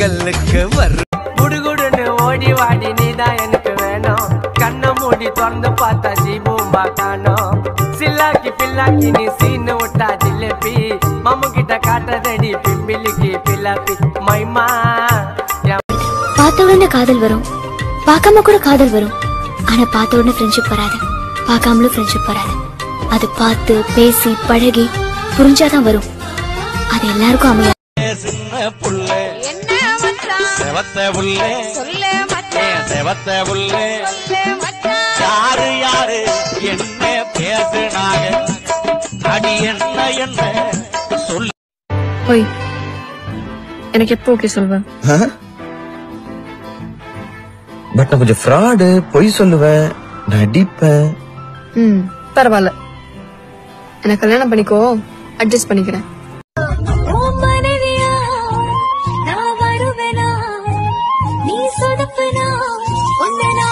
கல்லுக்கு வரு குடுகுடுன்னு ஓடி வாடி நீதான் எனக்கு வேணும் கண்ணை மூடி திறந்து பார்த்தா ஜீபூம்பா காணோம் சில்லாக்கி பில்லாக்கி நீ சீனு விட்டா ஜிலேபி மம்மு கிட்ட காட்டதடி பிம்பிலிக்கு பில்லாப்பி மைமா என் பார்த்த உடனே காதல் வரும் பார்க்காம கூட காதல் வரும் ஆனா பார்த்த உடனே ஃப்ரெண்ட்ஷிப் வராது பார்க்காமலும் ஃப்ரெண்ட்ஷிப் வராது அது பார்த்து பேசி பழகி புரிஞ்சாதான் வரும் அது எல்லாருக்கும் அமையாது சின்ன புள்ள என்ன மச்சான் செவத்த புள்ள சொல்லு மச்சான் செவத்த புள்ள சொல்லு மச்சான் யாரு யாரு என்ன பேசுனாங்க அடி என்ன என்ன சொல்லு ஓய் எனக்கு எப்போ ஓகே சொல்வேன் பட் நான் கொஞ்சம் ஃப்ராடு பொய் சொல்லுவேன் நடிப்பேன் ம் பரவாயில்ல எனக்கு கல்யாணம் பண்ணிக்கோ அட்ஜஸ்ட் பண்ணிக்கிறேன் நீ சொதப்புனா உன்னை நான்